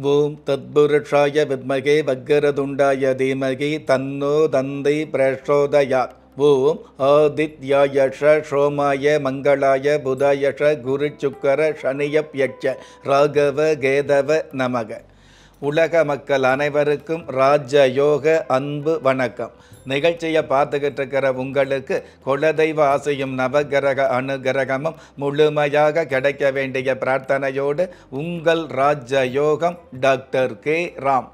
ஓம் தத்புருஷாய வித்மகே வக்கரதுண்டாய தீமகி தன்னோ தந்தை பிரச்சோதயாத் ஓம் ஆதித்யாயஷ சோமாய மங்களாய புதாயஷ குரு சுக்கர சனியப்யட்ச ராகவ கேதவ நமக உலக மக்கள் அனைவருக்கும் ராஜ யோக அன்பு வணக்கம் நிகழ்ச்சியை பார்த்துக்கிட்டு இருக்கிற உங்களுக்கு குலதெய்வ ஆசையும் நவகிரக அனுகிரகமும் முழுமையாக கிடைக்க வேண்டிய பிரார்த்தனையோடு உங்கள் ராஜ யோகம் டாக்டர் கே ராம்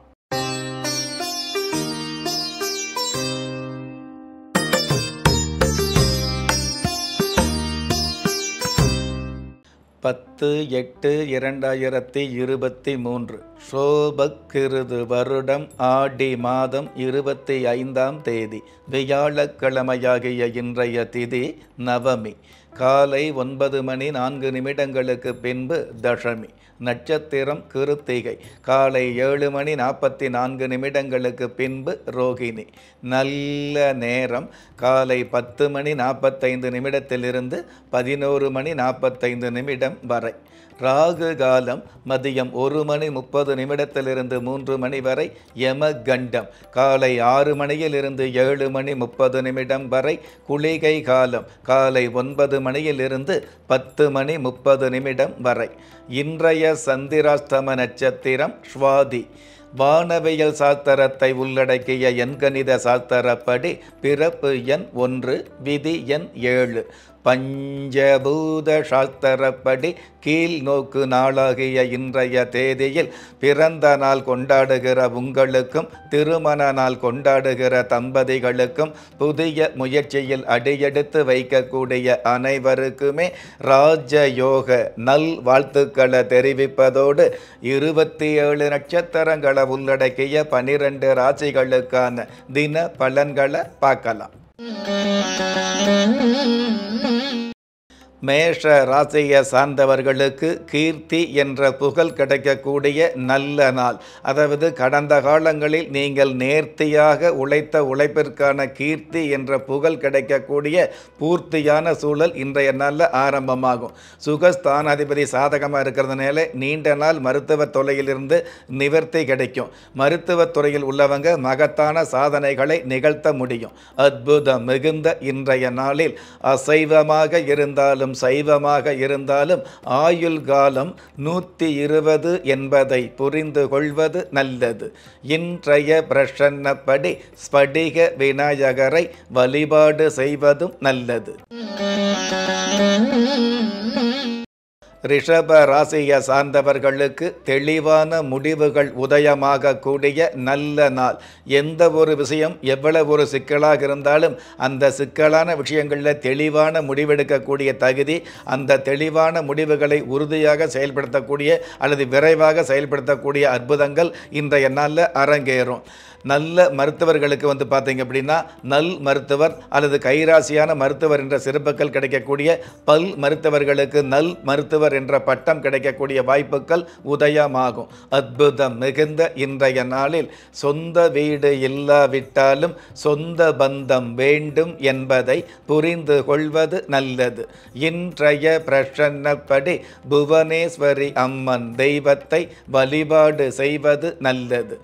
பத்து எட்டு இரண்டாயிரத்தி இருபத்தி மூன்று சோபக்கிருது வருடம் ஆடி மாதம் இருபத்தி ஐந்தாம் தேதி வியாழக்கிழமையாகிய இன்றைய திதி நவமி காலை ஒன்பது மணி நான்கு நிமிடங்களுக்கு பின்பு தசமி நட்சத்திரம் கிருத்திகை காலை ஏழு மணி நாற்பத்தி நான்கு நிமிடங்களுக்கு பின்பு ரோகிணி நல்ல நேரம் காலை பத்து மணி நாற்பத்தைந்து நிமிடத்திலிருந்து பதினோரு மணி நாற்பத்தைந்து நிமிடம் வரை ராகு காலம் மதியம் ஒரு மணி முப்பது நிமிடத்திலிருந்து மூன்று மணி வரை யமகண்டம் காலை ஆறு மணியிலிருந்து ஏழு மணி முப்பது நிமிடம் வரை குளிகை காலம் காலை ஒன்பது மணியிலிருந்து பத்து மணி முப்பது நிமிடம் வரை இன்றைய சந்திராஸ்தம நட்சத்திரம் ஸ்வாதி வானவியல் சாஸ்திரத்தை உள்ளடக்கிய எண்கணித சாஸ்திரப்படி பிறப்பு எண் ஒன்று விதி எண் ஏழு பஞ்சபூத சாஸ்திரப்படி கீழ் நோக்கு நாளாகிய இன்றைய தேதியில் பிறந்த நாள் கொண்டாடுகிற உங்களுக்கும் திருமண நாள் கொண்டாடுகிற தம்பதிகளுக்கும் புதிய முயற்சியில் அடியெடுத்து வைக்கக்கூடிய அனைவருக்குமே ராஜயோக நல் வாழ்த்துக்களை தெரிவிப்பதோடு இருபத்தி ஏழு நட்சத்திரங்களை உள்ளடக்கிய பனிரெண்டு ராசிகளுக்கான தின பலன்களை பார்க்கலாம் மேஷ ராசியை சார்ந்தவர்களுக்கு கீர்த்தி என்ற புகழ் கிடைக்கக்கூடிய நல்ல நாள் அதாவது கடந்த காலங்களில் நீங்கள் நேர்த்தியாக உழைத்த உழைப்பிற்கான கீர்த்தி என்ற புகழ் கிடைக்கக்கூடிய பூர்த்தியான சூழல் இன்றைய நாளில் ஆரம்பமாகும் சுகஸ்தானாதிபதி சாதகமாக இருக்கிறதுனால நீண்ட நாள் மருத்துவ தொலையிலிருந்து நிவர்த்தி கிடைக்கும் மருத்துவத் துறையில் உள்ளவங்க மகத்தான சாதனைகளை நிகழ்த்த முடியும் அற்புதம் மிகுந்த இன்றைய நாளில் அசைவமாக இருந்தாலும் சைவமாக இருந்தாலும் ஆயுள் காலம் நூற்றி இருபது என்பதை புரிந்து கொள்வது நல்லது இன்றைய பிரசன்னப்படி ஸ்படிக விநாயகரை வழிபாடு செய்வதும் நல்லது ரிஷப ராசியை சார்ந்தவர்களுக்கு தெளிவான முடிவுகள் உதயமாக கூடிய நல்ல நாள் எந்த ஒரு விஷயம் எவ்வளவு ஒரு சிக்கலாக இருந்தாலும் அந்த சிக்கலான விஷயங்களில் தெளிவான முடிவெடுக்கக்கூடிய தகுதி அந்த தெளிவான முடிவுகளை உறுதியாக செயல்படுத்தக்கூடிய அல்லது விரைவாக செயல்படுத்தக்கூடிய அற்புதங்கள் இன்றைய நாளில் அரங்கேறும் நல்ல மருத்துவர்களுக்கு வந்து பார்த்தீங்க அப்படின்னா நல் மருத்துவர் அல்லது கைராசியான மருத்துவர் என்ற சிறப்புகள் கிடைக்கக்கூடிய பல் மருத்துவர்களுக்கு நல் மருத்துவர் என்ற பட்டம் கிடைக்கக்கூடிய வாய்ப்புகள் உதயமாகும் அற்புதம் மிகுந்த இன்றைய நாளில் சொந்த வீடு இல்லாவிட்டாலும் சொந்த பந்தம் வேண்டும் என்பதை புரிந்து கொள்வது நல்லது இன்றைய பிரசன்னப்படி புவனேஸ்வரி அம்மன் தெய்வத்தை வழிபாடு செய்வது நல்லது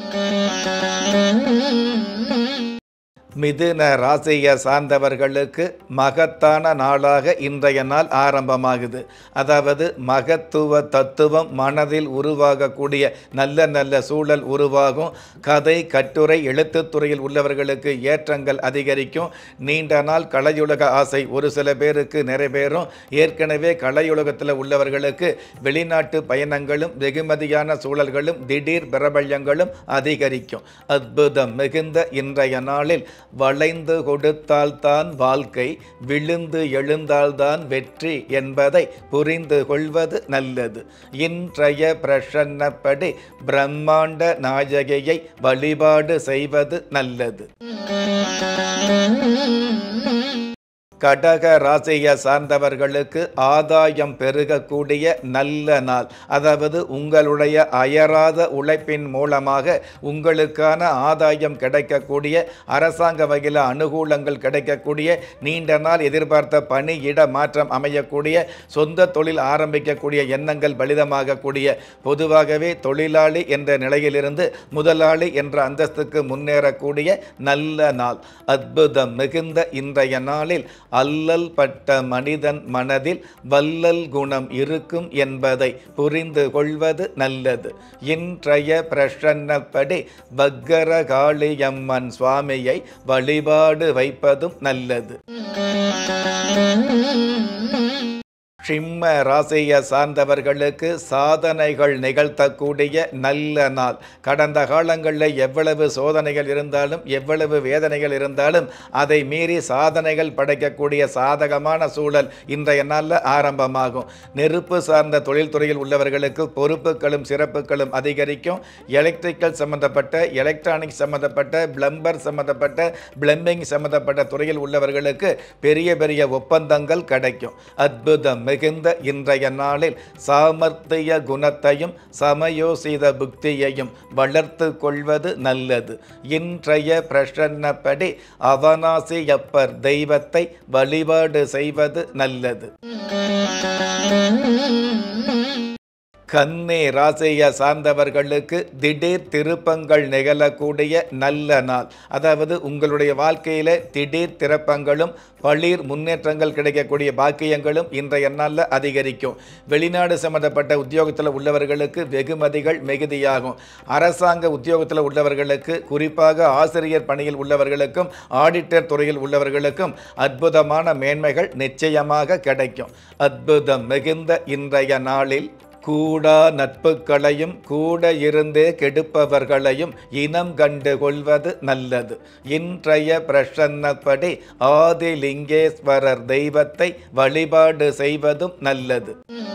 மிதுன ராசியை சார்ந்தவர்களுக்கு மகத்தான நாளாக இன்றைய நாள் ஆரம்பமாகுது அதாவது மகத்துவ தத்துவம் மனதில் உருவாகக்கூடிய நல்ல நல்ல சூழல் உருவாகும் கதை கட்டுரை எழுத்துத்துறையில் உள்ளவர்களுக்கு ஏற்றங்கள் அதிகரிக்கும் நீண்ட நாள் கலையுலக ஆசை ஒரு சில பேருக்கு நிறைவேறும் ஏற்கனவே கலையுலகத்தில் உள்ளவர்களுக்கு வெளிநாட்டு பயணங்களும் வெகுமதியான சூழல்களும் திடீர் பிரபல்யங்களும் அதிகரிக்கும் அற்புதம் மிகுந்த இன்றைய நாளில் வளைந்து கொடுத்தால்தான் வாழ்க்கை விழுந்து எழுந்தால்தான் வெற்றி என்பதை புரிந்து கொள்வது நல்லது இன்றைய பிரசன்னப்படி பிரம்மாண்ட நாயகியை வழிபாடு செய்வது நல்லது கடக ராசியை சார்ந்தவர்களுக்கு ஆதாயம் பெருகக்கூடிய நல்ல நாள் அதாவது உங்களுடைய அயராத உழைப்பின் மூலமாக உங்களுக்கான ஆதாயம் கிடைக்கக்கூடிய அரசாங்க வகையில் அனுகூலங்கள் கிடைக்கக்கூடிய நீண்ட நாள் எதிர்பார்த்த பணி இட மாற்றம் அமையக்கூடிய சொந்த தொழில் ஆரம்பிக்கக்கூடிய எண்ணங்கள் பலிதமாகக்கூடிய பொதுவாகவே தொழிலாளி என்ற நிலையிலிருந்து முதலாளி என்ற அந்தஸ்துக்கு முன்னேறக்கூடிய நல்ல நாள் அற்புதம் மிகுந்த இன்றைய நாளில் அல்லல் பட்ட மனிதன் மனதில் வல்லல் குணம் இருக்கும் என்பதை புரிந்து கொள்வது நல்லது இன்றைய பிரசன்னப்படி பக்கரகாளியம்மன் சுவாமியை வழிபாடு வைப்பதும் நல்லது சிம்ம ராசியை சார்ந்தவர்களுக்கு சாதனைகள் நிகழ்த்தக்கூடிய நல்ல நாள் கடந்த காலங்களில் எவ்வளவு சோதனைகள் இருந்தாலும் எவ்வளவு வேதனைகள் இருந்தாலும் அதை மீறி சாதனைகள் படைக்கக்கூடிய சாதகமான சூழல் இன்றைய நாளில் ஆரம்பமாகும் நெருப்பு சார்ந்த தொழில்துறையில் உள்ளவர்களுக்கு பொறுப்புகளும் சிறப்புகளும் அதிகரிக்கும் எலக்ட்ரிக்கல் சம்பந்தப்பட்ட எலக்ட்ரானிக்ஸ் சம்பந்தப்பட்ட பிளம்பர் சம்பந்தப்பட்ட பிளம்பிங் சம்பந்தப்பட்ட துறையில் உள்ளவர்களுக்கு பெரிய பெரிய ஒப்பந்தங்கள் கிடைக்கும் அற்புதம் மிகுந்த இன்றைய நாளில் சாமர்த்திய குணத்தையும் சமயோசித புக்தியையும் வளர்த்து கொள்வது நல்லது இன்றைய பிரசன்னப்படி அவனாசியப்பர் தெய்வத்தை வழிபாடு செய்வது நல்லது கன்னி ராசியை சார்ந்தவர்களுக்கு திடீர் திருப்பங்கள் நிகழக்கூடிய நல்ல நாள் அதாவது உங்களுடைய வாழ்க்கையில் திடீர் திருப்பங்களும் பளிர் முன்னேற்றங்கள் கிடைக்கக்கூடிய பாக்கியங்களும் இன்றைய நாளில் அதிகரிக்கும் வெளிநாடு சம்பந்தப்பட்ட உத்தியோகத்தில் உள்ளவர்களுக்கு வெகுமதிகள் மிகுதியாகும் அரசாங்க உத்தியோகத்தில் உள்ளவர்களுக்கு குறிப்பாக ஆசிரியர் பணியில் உள்ளவர்களுக்கும் ஆடிட்டர் துறையில் உள்ளவர்களுக்கும் அற்புதமான மேன்மைகள் நிச்சயமாக கிடைக்கும் அற்புதம் மிகுந்த இன்றைய நாளில் கூடா நட்புகளையும் கூட இருந்தே கெடுப்பவர்களையும் இனம் கண்டு கொள்வது நல்லது இன்றைய பிரசன்னப்படி ஆதிலிங்கேஸ்வரர் தெய்வத்தை வழிபாடு செய்வதும் நல்லது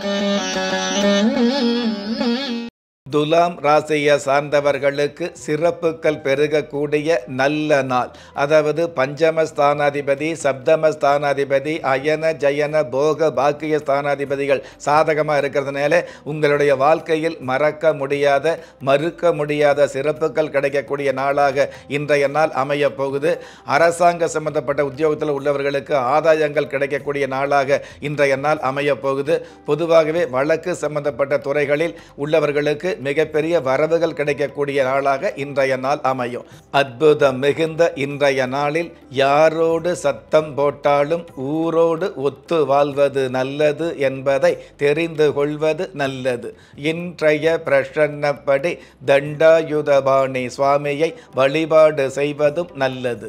துலாம் ராசியை சார்ந்தவர்களுக்கு சிறப்புகள் பெருகக்கூடிய நல்ல நாள் அதாவது பஞ்சம ஸ்தானாதிபதி சப்தம ஸ்தானாதிபதி அயன ஜயன போக பாக்கிய ஸ்தானாதிபதிகள் சாதகமாக இருக்கிறதுனால உங்களுடைய வாழ்க்கையில் மறக்க முடியாத மறுக்க முடியாத சிறப்புகள் கிடைக்கக்கூடிய நாளாக இன்றைய நாள் அமைய போகுது அரசாங்க சம்பந்தப்பட்ட உத்தியோகத்தில் உள்ளவர்களுக்கு ஆதாயங்கள் கிடைக்கக்கூடிய நாளாக இன்றைய நாள் அமைய போகுது பொதுவாகவே வழக்கு சம்பந்தப்பட்ட துறைகளில் உள்ளவர்களுக்கு மிகப்பெரிய வரவுகள் கிடைக்கக்கூடிய நாளாக இன்றைய நாள் அமையும் அற்புதம் மிகுந்த இன்றைய நாளில் யாரோடு சத்தம் போட்டாலும் ஊரோடு ஒத்து வாழ்வது நல்லது என்பதை தெரிந்து கொள்வது நல்லது இன்றைய பிரசன்னப்படி தண்டாயுதபாணி சுவாமியை வழிபாடு செய்வதும் நல்லது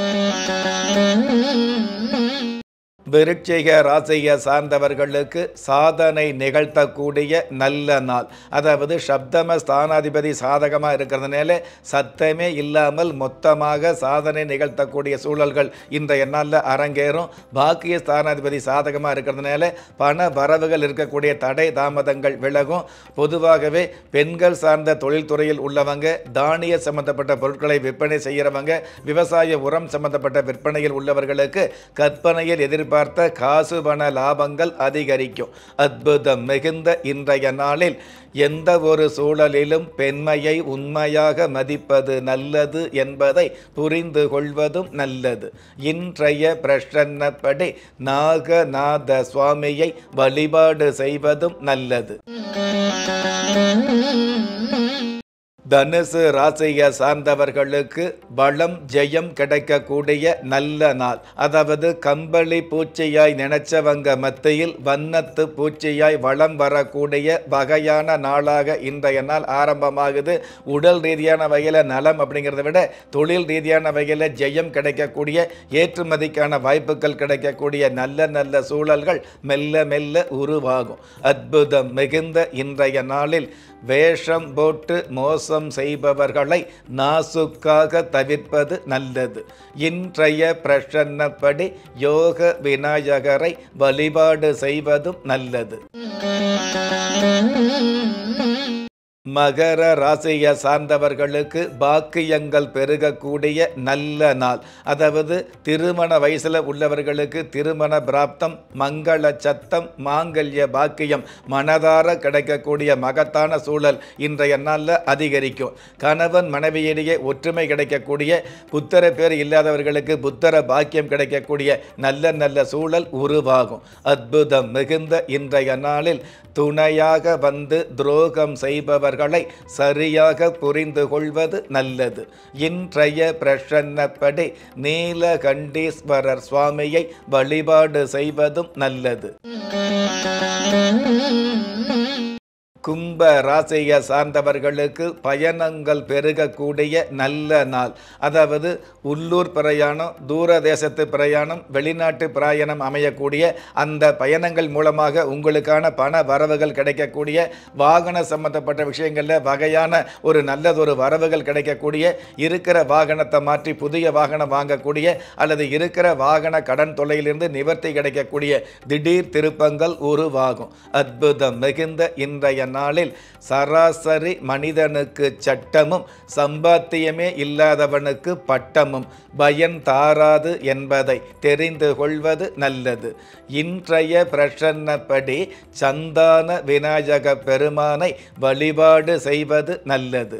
விருட்சிக ராசியை சார்ந்தவர்களுக்கு சாதனை நிகழ்த்தக்கூடிய நல்ல நாள் அதாவது சப்தம ஸ்தானாதிபதி சாதகமாக இருக்கிறதுனால சத்தமே இல்லாமல் மொத்தமாக சாதனை நிகழ்த்தக்கூடிய சூழல்கள் இன்றைய நாளில் அரங்கேறும் பாக்கிய ஸ்தானாதிபதி சாதகமாக இருக்கிறதுனால பண வரவுகள் இருக்கக்கூடிய தடை தாமதங்கள் விலகும் பொதுவாகவே பெண்கள் சார்ந்த தொழில்துறையில் உள்ளவங்க தானிய சம்பந்தப்பட்ட பொருட்களை விற்பனை செய்கிறவங்க விவசாய உரம் சம்பந்தப்பட்ட விற்பனையில் உள்ளவர்களுக்கு கற்பனையில் எதிர்பார்த்த காசு பண லாபங்கள் அதிகரிக்கும் அற்புதம் மிகுந்த இன்றைய நாளில் எந்த ஒரு சூழலிலும் பெண்மையை உண்மையாக மதிப்பது நல்லது என்பதை புரிந்து கொள்வதும் நல்லது இன்றைய பிரசன்னப்படி நாகநாத சுவாமியை வழிபாடு செய்வதும் நல்லது தனுசு ராசியை சார்ந்தவர்களுக்கு பலம் ஜெயம் கிடைக்கக்கூடிய நல்ல நாள் அதாவது கம்பளி பூச்சியாய் நினைச்சவங்க மத்தியில் வண்ணத்து பூச்சியாய் வளம் வரக்கூடிய வகையான நாளாக இன்றைய நாள் ஆரம்பமாகுது உடல் ரீதியான வகையில் நலம் அப்படிங்கிறத விட தொழில் ரீதியான வகையில் ஜெயம் கிடைக்கக்கூடிய ஏற்றுமதிக்கான வாய்ப்புகள் கிடைக்கக்கூடிய நல்ல நல்ல சூழல்கள் மெல்ல மெல்ல உருவாகும் அற்புதம் மிகுந்த இன்றைய நாளில் வேஷம் போட்டு மோசம் செய்பவர்களை நாசுக்காக தவிர்ப்பது நல்லது இன்றைய பிரசன்னப்படி யோக விநாயகரை வழிபாடு செய்வதும் நல்லது மகர ராசியை சார்ந்தவர்களுக்கு பாக்கியங்கள் பெருகக்கூடிய நல்ல நாள் அதாவது திருமண வயசில் உள்ளவர்களுக்கு திருமண பிராப்தம் மங்கள சத்தம் மாங்கல்ய பாக்கியம் மனதார கிடைக்கக்கூடிய மகத்தான சூழல் இன்றைய நாளில் அதிகரிக்கும் கணவன் மனைவியிடையே ஒற்றுமை கிடைக்கக்கூடிய புத்தர பேர் இல்லாதவர்களுக்கு புத்தர பாக்கியம் கிடைக்கக்கூடிய நல்ல நல்ல சூழல் உருவாகும் அற்புதம் மிகுந்த இன்றைய நாளில் துணையாக வந்து துரோகம் செய்பவர்களை சரியாக புரிந்து கொள்வது நல்லது இன்றைய பிரசன்னப்படி நீலகண்டீஸ்வரர் சுவாமியை வழிபாடு செய்வதும் நல்லது கும்ப ராசியை சார்ந்தவர்களுக்கு பயணங்கள் பெருகக்கூடிய நல்ல நாள் அதாவது உள்ளூர் பிரயாணம் தூர தேசத்து பிரயாணம் வெளிநாட்டு பிரயாணம் அமையக்கூடிய அந்த பயணங்கள் மூலமாக உங்களுக்கான பண வரவுகள் கிடைக்கக்கூடிய வாகன சம்பந்தப்பட்ட விஷயங்களில் வகையான ஒரு நல்லதொரு வரவுகள் கிடைக்கக்கூடிய இருக்கிற வாகனத்தை மாற்றி புதிய வாகனம் வாங்கக்கூடிய அல்லது இருக்கிற வாகன கடன் தொல்லையிலிருந்து நிவர்த்தி கிடைக்கக்கூடிய திடீர் திருப்பங்கள் உருவாகும் அற்புதம் மிகுந்த இன்றைய நாளில் சராசரி மனிதனுக்கு சட்டமும் சம்பாத்தியமே இல்லாதவனுக்கு பட்டமும் பயன் தாராது என்பதை தெரிந்து கொள்வது நல்லது இன்றைய பிரசன்னப்படி சந்தான விநாயக பெருமானை வழிபாடு செய்வது நல்லது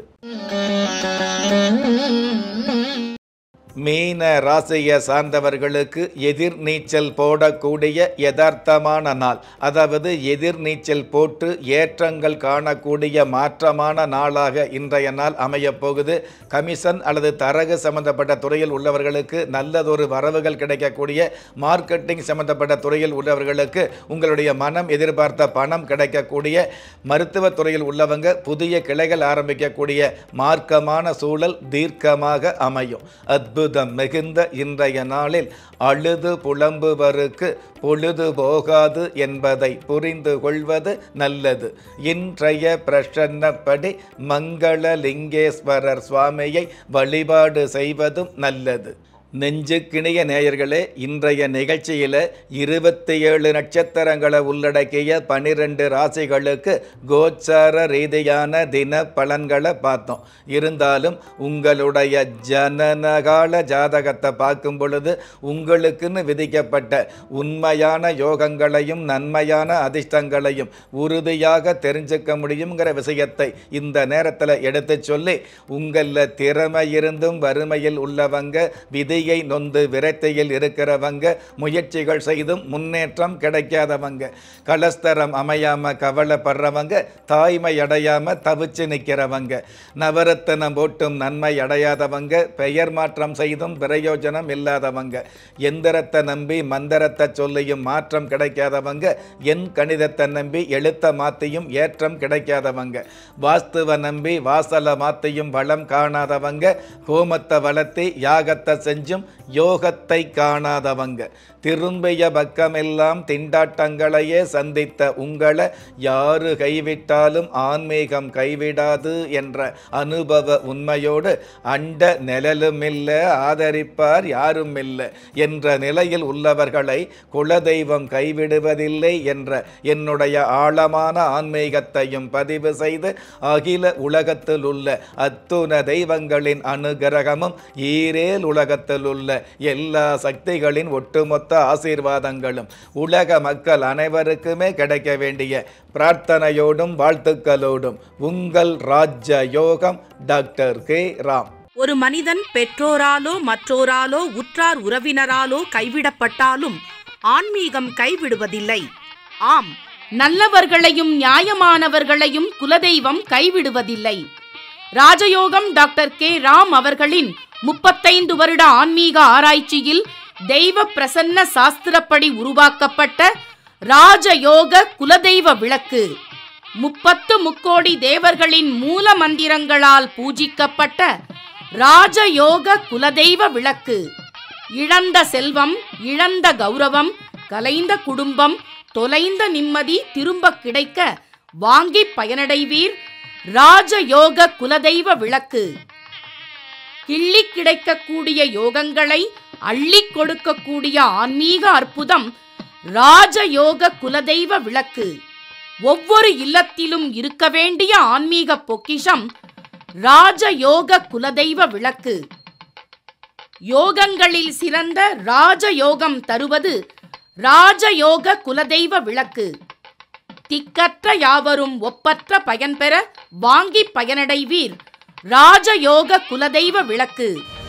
மீன ராசியை சார்ந்தவர்களுக்கு எதிர்நீச்சல் போடக்கூடிய யதார்த்தமான நாள் அதாவது எதிர்நீச்சல் போட்டு ஏற்றங்கள் காணக்கூடிய மாற்றமான நாளாக இன்றைய நாள் அமையப் போகுது கமிஷன் அல்லது தரகு சம்பந்தப்பட்ட துறையில் உள்ளவர்களுக்கு நல்லதொரு வரவுகள் கிடைக்கக்கூடிய மார்க்கெட்டிங் சம்பந்தப்பட்ட துறையில் உள்ளவர்களுக்கு உங்களுடைய மனம் எதிர்பார்த்த பணம் கிடைக்கக்கூடிய மருத்துவத் துறையில் உள்ளவங்க புதிய கிளைகள் ஆரம்பிக்கக்கூடிய மார்க்கமான சூழல் தீர்க்கமாக அமையும் அத்புதம் மிகுந்த இன்றைய நாளில் அழுது புலம்புவருக்கு பொழுது போகாது என்பதை புரிந்து கொள்வது நல்லது இன்றைய பிரசன்னப்படி மங்களலிங்கேஸ்வரர் சுவாமியை வழிபாடு செய்வதும் நல்லது நெஞ்சுக்கிணிய நேயர்களே இன்றைய நிகழ்ச்சியில் இருபத்தி ஏழு நட்சத்திரங்களை உள்ளடக்கிய பனிரெண்டு ராசிகளுக்கு கோச்சார ரீதியான தின பலன்களை பார்த்தோம் இருந்தாலும் உங்களுடைய ஜனனகால ஜாதகத்தை பார்க்கும் பொழுது உங்களுக்குன்னு விதிக்கப்பட்ட உண்மையான யோகங்களையும் நன்மையான அதிர்ஷ்டங்களையும் உறுதியாக தெரிஞ்சுக்க முடியுங்கிற விஷயத்தை இந்த நேரத்தில் எடுத்து சொல்லி உங்களில் திறமை இருந்தும் வறுமையில் உள்ளவங்க விதி விதியை நொந்து விரத்தையில் இருக்கிறவங்க முயற்சிகள் செய்தும் முன்னேற்றம் கிடைக்காதவங்க கலஸ்தரம் அமையாம கவலைப்படுறவங்க தாய்மை அடையாம தவிச்சு நிற்கிறவங்க நவரத்தனம் போட்டும் நன்மை அடையாதவங்க பெயர் மாற்றம் செய்தும் பிரயோஜனம் இல்லாதவங்க எந்திரத்தை நம்பி மந்திரத்தை சொல்லியும் மாற்றம் கிடைக்காதவங்க என் கணிதத்தை நம்பி எழுத்த மாத்தியும் ஏற்றம் கிடைக்காதவங்க வாஸ்துவ நம்பி வாசலை மாத்தியும் வளம் காணாதவங்க ஹோமத்தை வளர்த்தி யாகத்தை செஞ்சு செஞ்சும் யோகத்தை காணாதவங்க திரும்பிய பக்கமெல்லாம் திண்டாட்டங்களையே சந்தித்த உங்களை யாரு கைவிட்டாலும் ஆன்மீகம் கைவிடாது என்ற அனுபவ உண்மையோடு அண்ட நிழலும் இல்லை ஆதரிப்பார் யாரும் இல்லை என்ற நிலையில் உள்ளவர்களை குலதெய்வம் கைவிடுவதில்லை என்ற என்னுடைய ஆழமான ஆன்மீகத்தையும் பதிவு செய்து அகில உலகத்தில் உள்ள அத்துண தெய்வங்களின் அனுகிரகமும் ஈரேல் உலகத்தில் உள்ள எல்லா சக்திகளின் ஒட்டுமொத்த ஆசீர்வாதங்களும் உலக மக்கள் அனைவருக்குமே கிடைக்க வேண்டிய பிரார்த்தனையோடும் வாழ்த்துக்களோடும் உங்கள் ராஜ்ய யோகம் டாக்டர் கே ராம் ஒரு மனிதன் பெற்றோராலோ மற்றோராலோ உற்றார் உறவினராலோ கைவிடப்பட்டாலும் ஆன்மீகம் கைவிடுவதில்லை ஆம் நல்லவர்களையும் நியாயமானவர்களையும் குலதெய்வம் கைவிடுவதில்லை ராஜயோகம் டாக்டர் கே ராம் அவர்களின் முப்பத்தைந்து வருட ஆன்மீக ஆராய்ச்சியில் தெய்வ பிரசன்ன சாஸ்திரப்படி உருவாக்கப்பட்ட ராஜயோக குலதெய்வ விளக்கு முப்பத்து முக்கோடி தேவர்களின் மூல மந்திரங்களால் பூஜிக்கப்பட்ட ராஜயோக குலதெய்வ விளக்கு இழந்த செல்வம் இழந்த கௌரவம் கலைந்த குடும்பம் தொலைந்த நிம்மதி திரும்ப கிடைக்க வாங்கி பயனடைவீர் ராஜயோக குலதெய்வ விளக்கு கிள்ளி கிடைக்கக்கூடிய யோகங்களை அள்ளிக் கொடுக்கக்கூடிய ஆன்மீக அற்புதம் ராஜயோக குலதெய்வ விளக்கு ஒவ்வொரு இல்லத்திலும் இருக்க வேண்டிய ஆன்மீக பொக்கிஷம் ராஜயோக குலதெய்வ விளக்கு யோகங்களில் சிறந்த ராஜயோகம் தருவது ராஜயோக குலதெய்வ விளக்கு திக்கற்ற யாவரும் ஒப்பற்ற பயன்பெற வாங்கி பயனடைவீர் ராஜயோக குலதெய்வ விளக்கு